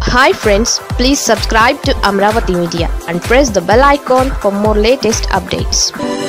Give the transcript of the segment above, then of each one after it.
hi friends please subscribe to Amaravati media and press the bell icon for more latest updates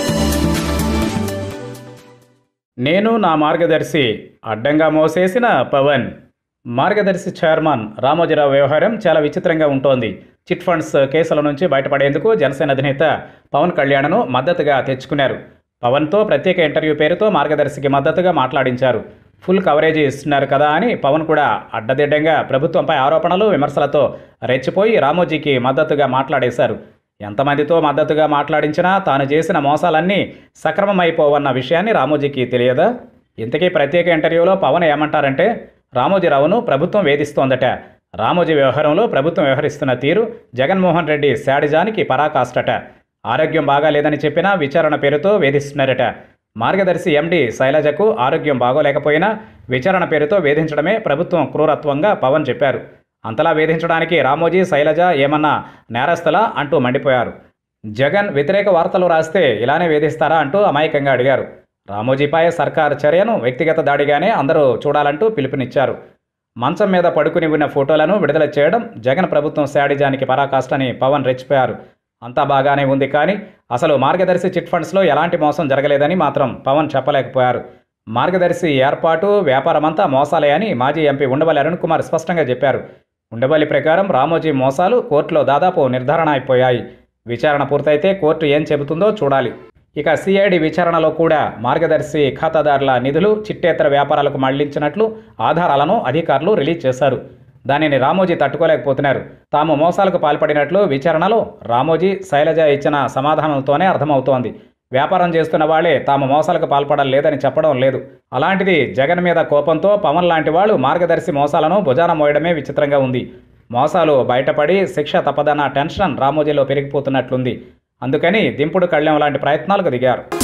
నేను నా మార్గదర్శి అడ్డంగా మోసేసిన పవన్ మార్గదర్శి చైర్మన్ రామోజీరావు వ్యవహారం చాలా విచిత్రంగా ఉంటోంది చిట్ ఫండ్స్ కేసుల నుంచి బయటపడేందుకు జనసేన అధినేత పవన్ కళ్యాణ్ను మద్దతుగా తెచ్చుకున్నారు పవన్తో ప్రత్యేక ఇంటర్వ్యూ పేరుతో మార్గదర్శికి మద్దతుగా మాట్లాడించారు ఫుల్ కవరేజ్ ఇస్తున్నారు కదా అని పవన్ కూడా అడ్డదిడ్డంగా ప్రభుత్వంపై ఆరోపణలు విమర్శలతో రెచ్చిపోయి రామోజీకి మద్దతుగా మాట్లాడేశారు ఎంతమందితో మద్దతుగా మాట్లాడించినా తాను చేసిన మోసాలన్నీ సక్రమమైపోవన్న విషయాన్ని రామోజీకి తెలియదా ఇంతకీ ప్రత్యేక ఇంటర్వ్యూలో పవన్ ఏమంటారంటే రామోజీరావును ప్రభుత్వం వేధిస్తోందట రామోజీ వ్యవహారంలో ప్రభుత్వం వ్యవహరిస్తున్న తీరు జగన్మోహన్ రెడ్డి శాడిజానికి పరాకాష్టట ఆరోగ్యం బాగాలేదని చెప్పినా విచారణ పేరుతో వేధిస్తున్నారట మార్గదర్శి ఎండి శైలజకు ఆరోగ్యం బాగోలేకపోయినా విచారణ పేరుతో వేధించడమే ప్రభుత్వం క్రూరత్వంగా పవన్ చెప్పారు అంతలా వేధించడానికి రామోజీ శైలజ ఏమన్నా నేరస్తులా అంటూ మండిపోయారు జగన్ వ్యతిరేక వార్తలు రాస్తే ఇలానే వేధిస్తారా అంటూ అమాయకంగా అడిగారు రామోజీపై సర్కార్ చర్యను వ్యక్తిగత దాడిగానే అందరూ చూడాలంటూ పిలుపునిచ్చారు మంచం మీద పడుకుని ఉన్న ఫోటోలను విడుదల చేయడం జగన్ ప్రభుత్వం శాడిజానికి పరాకాష్టని పవన్ రెచ్చిపోయారు అంతా బాగానే ఉంది కానీ అసలు మార్గదర్శి చిట్ ఫండ్స్లో ఎలాంటి మోసం జరగలేదని మాత్రం పవన్ చెప్పలేకపోయారు మార్గదర్శి ఏర్పాటు వ్యాపారమంతా మోసాలే అని మాజీ ఎంపీ ఉండవల్లి అరుణ్ కుమార్ స్పష్టంగా చెప్పారు ఉండవల్లి ప్రకారం రామోజీ మోసాలు కోర్టులో దాదాపు నిర్ధారణ అయిపోయాయి విచారణ పూర్తయితే కోర్టు ఏం చెబుతుందో చూడాలి ఇక సిఐడి విచారణలో కూడా మార్గదర్శి ఖాతాదారుల నిధులు చిట్టేతర వ్యాపారాలకు మళ్లించినట్లు ఆధారాలను అధికారులు రిలీజ్ చేశారు దానిని రామోజీ తట్టుకోలేకపోతున్నారు తాము మోసాలకు పాల్పడినట్లు విచారణలో రామోజీ శైలజ ఇచ్చిన సమాధానంతోనే అర్థమవుతోంది వ్యాపారం చేస్తున్న వాళ్లే తాము మోసాలకు పాల్పడం లేదని చెప్పడం లేదు అలాంటిది జగన్ మీద కోపంతో పవన్ లాంటి వాళ్ళు మార్గదర్శి మోసాలను భుజాన మోయడమే విచిత్రంగా ఉంది మోసాలు బయటపడి శిక్ష తప్పదన్న టెన్షన్ రామోజీలో పెరిగిపోతున్నట్లుంది అందుకని దింపుడు కళ్యాణం లాంటి ప్రయత్నాలకు దిగారు